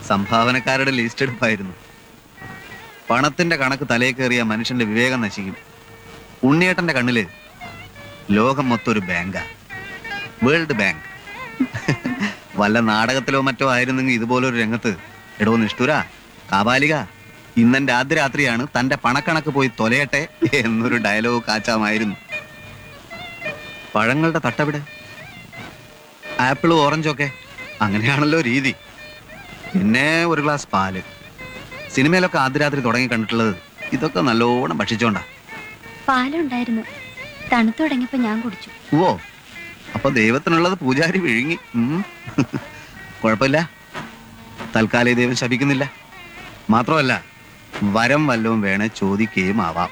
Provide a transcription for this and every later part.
സംഭാവനക്കാരുടെ list എടുപ്പായിരുന്നു പണത്തിന്റെ കണക്ക് തലയിൽ കയറിയ മനുഷ്യന്റെ വിവേകം നശിക്കും ഉണ്ണിയേട്ടന്റെ കണ്ണില് ലോകം മൊത്തം ഒരു ബാങ്കാ വേൾഡ് ബാങ്ക് വല്ല നാടകത്തിലോ മറ്റോ ആയിരുന്നെങ്കിൽ ഇതുപോലൊരു രംഗത്ത് എടോ നിഷ്ഠുര കാബാലിക ഇന്നെന്റെ ആദ്യ രാത്രിയാണ് തന്റെ പണക്കണക്ക് പോയി തൊലയട്ടെ എന്നൊരു ഡയലോഗ് കാച്ചാമായിരുന്നു പഴങ്ങളുടെ തട്ടവിടെ ആപ്പിളും ഓറഞ്ചും ഒക്കെ അങ്ങനെയാണല്ലോ രീതി പിന്നെ ഒരു ഗ്ലാസ് പാല് സിനിമയിലൊക്കെ ആദ്യ രാത്രി തുടങ്ങി കണ്ടിട്ടുള്ളത് ഇതൊക്കെ നല്ലോണം ഭക്ഷിച്ചോണ്ടാ പാലുണ്ടായിരുന്നു തണുത്തു തുടങ്ങിയപ്പോ ഞാൻ കുടിച്ചു ഓ അപ്പൊ ദൈവത്തിനുള്ളത് പൂജാരി വിഴുങ്ങി ഉം. കുഴപ്പമില്ല തൽക്കാലം ഈ ദൈവം ശപിക്കുന്നില്ല മാത്രമല്ല വരം വല്ലവും വേണേ ചോദിക്കുകയും ആവാം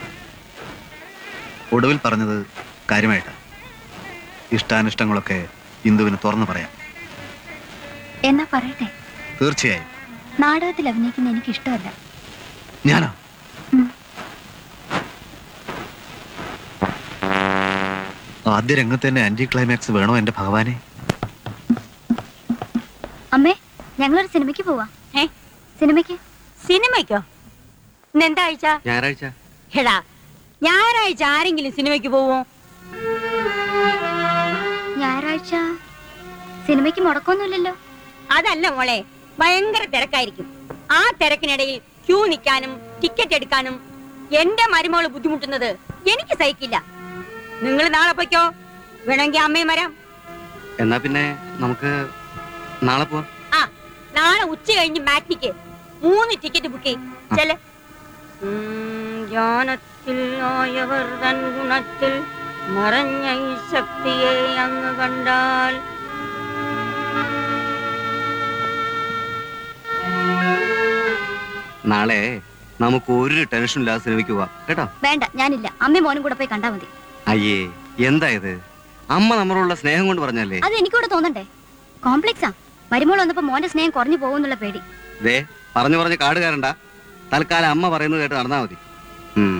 ഒടുവിൽ പറഞ്ഞത് കാര്യമായിട്ടാ ഇഷ്ടാനിഷ്ടങ്ങളൊക്കെ ഇന്ദുവിന് തുറന്നു പറയാം എന്നാ പറയട്ടെ തീർച്ചയായും നാടകത്തിൽ അഭിനയിക്കുന്ന എനിക്ക് ഇഷ്ടമല്ല ഞാനോ ഉം. ആദ്യ രംഗത്ത് തന്നെ ആന്റി ക്ലൈമാക്സ് വേണോ എന്റെ ഭഗവാനെ അമ്മേ ഞങ്ങളൊരു സിനിമയ്ക്ക് പോവാ ഏ? സിനിമയ്ക്ക് സിനിമയ്ക്കോ ഇന്നെന്താ ആഴ്ച ഞായറാഴ്ച എടാ ഞായറാഴ്ച ആരെങ്കിലും സിനിമയ്ക്ക് പോവോ ഞായറാഴ്ച സിനിമയ്ക്ക് മുടക്കമൊന്നുമില്ലല്ലോ അതല്ല മോളെ ഭയങ്കര തിരക്കായിരിക്കും ആ തിരക്കിനിടയിൽ ക്യൂ നിൽക്കാനും ടിക്കറ്റ് എടുക്കാനും എന്റെ മരുമോള് ബുദ്ധിമുട്ടുന്നത് എനിക്ക് സഹിക്കില്ല നിങ്ങൾ നാളെ പൊയ്ക്കോ വേണമെങ്കിൽ അമ്മയും വരാം എന്നാ പിന്നെ നമുക്ക് നാളെ പോവാം ആ നാളെ ഉച്ച കഴിഞ്ഞ് മാറ്റിക്ക് മൂന്ന് ടിക്കറ്റ് ബുക്ക് ചെയ്യും ചെല് ജ്ഞാനത്തിൽ ആയവർ തൻ ഗുണത്തിൽ മറഞ്ഞ ഈ ശക്തിയെ അങ്ങ് കണ്ടാൽ നാളെ നമുക്ക് ഒരു ടെൻഷൻ ഇല്ലാതെ സിനിമയ്ക്ക് പോവാം കേട്ടോ വേണ്ട ഞാനില്ല അമ്മയും മോനും കൂടെ പോയി കണ്ടാ മതി അയ്യേ എന്താ ഇത് അമ്മ നമ്മളോടുള്ള സ്നേഹം കൊണ്ട് പറഞ്ഞല്ലേ അത് എനിക്കൂടെ തോന്നണ്ടേ കോംപ്ലക്സാ മരുമോൾ വന്നപ്പോ മോന്റെ സ്നേഹം കുറഞ്ഞു പോകുന്നുള്ള പേടി ദേ പറഞ്ഞു പറഞ്ഞ് കാട് കയറണ്ട തൽക്കാലം അമ്മ പറയുന്നത് കേട്ട് നടന്നാ മതി ഉം.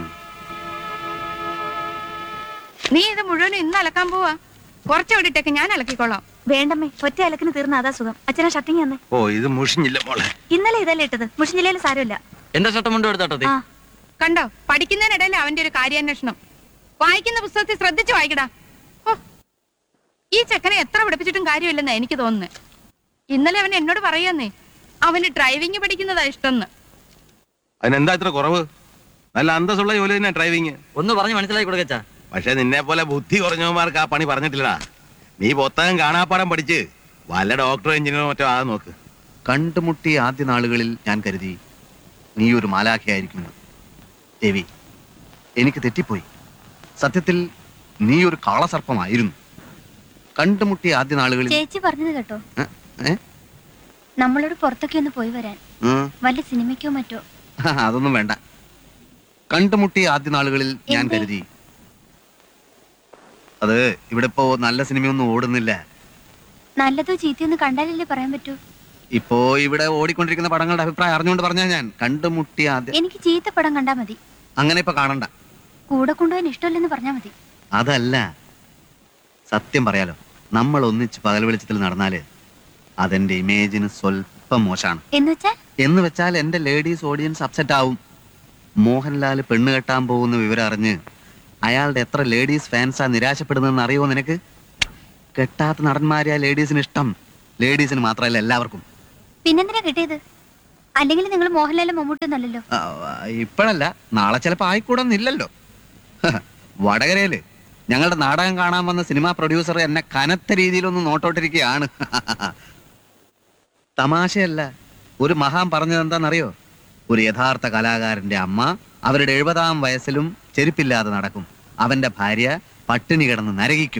നീ ഇത് മുഴുവനും ഇന്ന് അലക്കാൻ പോവാ കുറച്ച് വിട്ടിട്ടൊക്കെ ഞാൻ അലക്കിക്കോളാം വേണ്ടമ്മേ ഒറ്റ അലക്കിന് തീർന്ന അതാ സുഖം അച്ഛനെ ഷട്ടിങ് തന്നെ ഓ ഇത് മുഷിഞ്ഞില്ല മോളെ ഇന്നലെ ഇതല്ലേ ഇട്ടത് മുഷിഞ്ഞില്ലേലും സാരമില്ല എന്റെ ഷർട്ട് മുണ്ട് എടുത്താട്ടോ ആ കണ്ടോ പഠിക്കുന്നതിനിടയിൽ അവന്റെ ഒരു കാര്യാന്വേഷണം വായിക്കുന്ന പുസ്തകത്തിൽ ശ്രദ്ധിച്ചു വായിക്കടാ ഓ ഈ ചെക്കനെ എത്ര പഠിപ്പിച്ചിട്ടും കാര്യമില്ലെന്നാ എനിക്ക് തോന്നുന്നത് ഇന്നലെ അവൻ എന്നോട് പറയാന്നേ അവന് ഡ്രൈവിംഗ് പഠിക്കുന്നതാ ഇഷ്ടംന്ന് അതിനെന്താ ഇത്ര കുറവ് നല്ല അന്തസ്സുള്ള ജോലി തന്നെ ഡ്രൈവിങ് ഒന്ന് പറഞ്ഞ് മനസ്സിലാക്കി കൊടുക്കച്ചാ പക്ഷെ നിന്നെ പോലെ ബുദ്ധി കുറഞ്ഞവന്മാർക്ക് ആ പണി പറഞ്ഞിട്ടില്ലടാ നീ പുസ്തകം കാണാപ്പാടം പഠിച്ച് വല്ല ഡോക്ടറോ എഞ്ചിനീയറോ മറ്റോ ആ നോക്ക് കണ്ടുമുട്ടിയ ആദ്യ നാളുകളിൽ ഞാൻ കരുതി നീ ഒരു മാലാഖയായിരിക്കുമെന്ന് ദേവി എനിക്ക് തെറ്റിപ്പോയി സത്യത്തിൽ നീ ഒരു കാളസർപ്പമായിരുന്നു കണ്ടുമുട്ടിയ ആദ്യ നാളുകളിൽ ചേച്ചി പറഞ്ഞത് കേട്ടോ ഏ? ഏ? നമ്മളോട് പുറത്തൊക്കെ ഒന്ന് പോയി വരാൻ ഉം. വല്ല സിനിമയ്ക്കോ മറ്റോ അതൊന്നും വേണ്ട കണ്ടുമുട്ടിയ ആദ്യ നാളുകളിൽ ഞാൻ എന്തേ? കരുതി അത് ഇവിടെ ഇപ്പോ നല്ല സിനിമയൊന്നും ഓടുന്നില്ല നല്ലതോ ചീത്തയൊന്നും കണ്ടാലല്ലേ പറയാൻ പറ്റൂ ഇപ്പോ ഇവിടെ ഓടിക്കൊണ്ടിരിക്കുന്ന പടങ്ങളുടെ അഭിപ്രായം അറിഞ്ഞുകൊണ്ട് പറഞ്ഞാ ഞാൻ കണ്ടുമുട്ടിയ ആദ്യ എനിക്ക് ചീത്ത പടം കണ്ടാ മതി അങ്ങനെ ഇപ്പൊ കാണണ്ട കൂടെ കൊണ്ടുപോകാൻ ഇഷ്ടമല്ലെന്ന് പറഞ്ഞാ മതി അതല്ല സത്യം പറയാലോ നമ്മൾ ഒന്നിച്ച് പകൽ വെളിച്ചത്തിൽ നടന്നാല് അതെന്റെ ഇമേജിന് സ്വല്പം മോശമാണ് എന്ന് വെച്ചാൽ എന്ന് വെച്ചാൽ എന്റെ ലേഡീസ് ഓഡിയൻസ് അപ്സെറ്റ് ആവും മോഹൻലാൽ പെണ്ണ് കെട്ടാൻ പോകുന്ന വിവരം അറിഞ്ഞ് അയാളുടെ എത്ര ലേഡീസ് ഫാൻസാ നിരാശപ്പെടുന്നതെന്ന് അറിയുമോ നിനക്ക് കെട്ടാത്ത നടന്മാരെ ആ ലേഡീസിന് ഇഷ്ടം ലേഡീസിന് മാത്രമല്ല എല്ലാവർക്കും പിന്നെന്തിനാ കിട്ടിയത് അല്ലെങ്കിൽ നിങ്ങൾ മോഹൻലാലും മമ്മൂട്ടൊന്നല്ലല്ലോ ആ, ഇപ്പോഴല്ല നാളെ ചിലപ്പോ ആയിക്കൂടെന്നില്ലല്ലോ വടകരയില് ഞങ്ങളുടെ നാടകം കാണാൻ വന്ന സിനിമാ പ്രൊഡ്യൂസർ എന്നെ കനത്ത രീതിയിലൊന്ന് നോട്ടോട്ടിരിക്കുകയാണ് തമാശയല്ല ഒരു മഹാൻ പറഞ്ഞത് എന്താണെന്നറിയോ ഒരു യഥാർത്ഥ കലാകാരന്റെ അമ്മ അവരുടെ എഴുപതാം വയസ്സിലും ചെരുപ്പില്ലാതെ നടക്കും അവന്റെ ഭാര്യ പട്ടിണി കിടന്ന് നരകിക്കും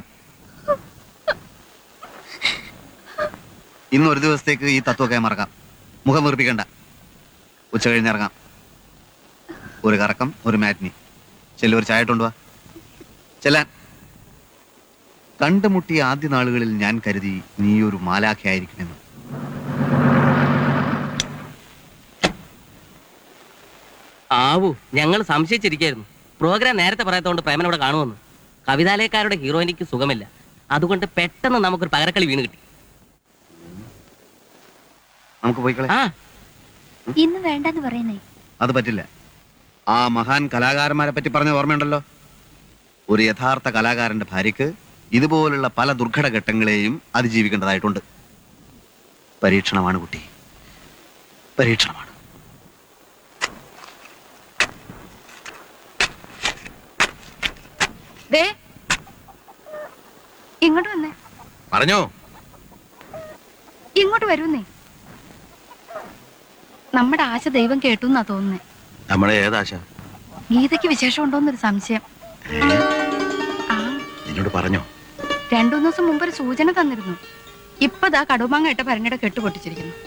ഇന്ന് ഒരു ദിവസത്തേക്ക് ഈ തത്വമൊക്കെ മറക്കാം മുഖം വീർപ്പിക്കണ്ട ഉച്ച കഴിഞ്ഞിറങ്ങാം ഒരു കറക്കം ഒരു മാറ്റിനി ചെല്ലു ഒരു ചായ ഇട്ടുകൊണ്ട് വാ ചെല്ലാൻ കണ്ടുമുട്ടിയ ആദ്യ നാളുകളിൽ ഞാൻ കരുതി നീ ഒരു മാലാഖയായിരിക്കുമെന്ന് ആവൂ ഞങ്ങൾ സംശയിച്ചിരിക്കായിരുന്നു പ്രോഗ്രാം നേരത്തെ പറയാത്തതുകൊണ്ട് പ്രേമൻ ഇവിടെ കാണുമെന്ന് കവിതാലയക്കാരുടെ ഹീറോയിനിക്ക് സുഖമില്ല അതുകൊണ്ട് പെട്ടെന്ന് നമുക്കൊരു പകരക്കളി വീണ് കിട്ടി നമുക്ക് പോയിക്കളെ ആ ഇന്ന് വേണ്ടെന്ന് പറയുന്നേ അത് പറ്റില്ല ആ മഹാൻ കലാകാരന്മാരെ പറ്റി പറഞ്ഞ ഓർമ്മയുണ്ടല്ലോ ഒരു യഥാർത്ഥ കലാകാരന്റെ ഭാര്യയ്ക്ക് ഇതുപോലുള്ള പല ദുർഘട ഘട്ടങ്ങളെയും അതിജീവിക്കേണ്ടതായിട്ടുണ്ട് പരീക്ഷണമാണ് കുട്ടി പരീക്ഷണമാണ് ദേ ഇങ്ങോട്ട് വന്നേ പറഞ്ഞോ ഇങ്ങോട്ട് വരുന്നേ നമ്മുടെ ആശ ദൈവം കേട്ടു എന്നാ തോന്നുന്നേ നമ്മുടെ ഏതാശ ഗീതയ്ക്ക് വിശേഷം ഉണ്ടോന്നൊരു സംശയം ആ നിന്നോട് പറഞ്ഞോ രണ്ടു മൂന്ന് ദിവസം മുമ്പ് ഒരു സൂചന തന്നിരുന്നു ഇപ്പതാ കടുമാങ്ങ ഇട്ട ഭരണിയുടെ കെട്ട് പൊട്ടിച്ചിരിക്കുന്നു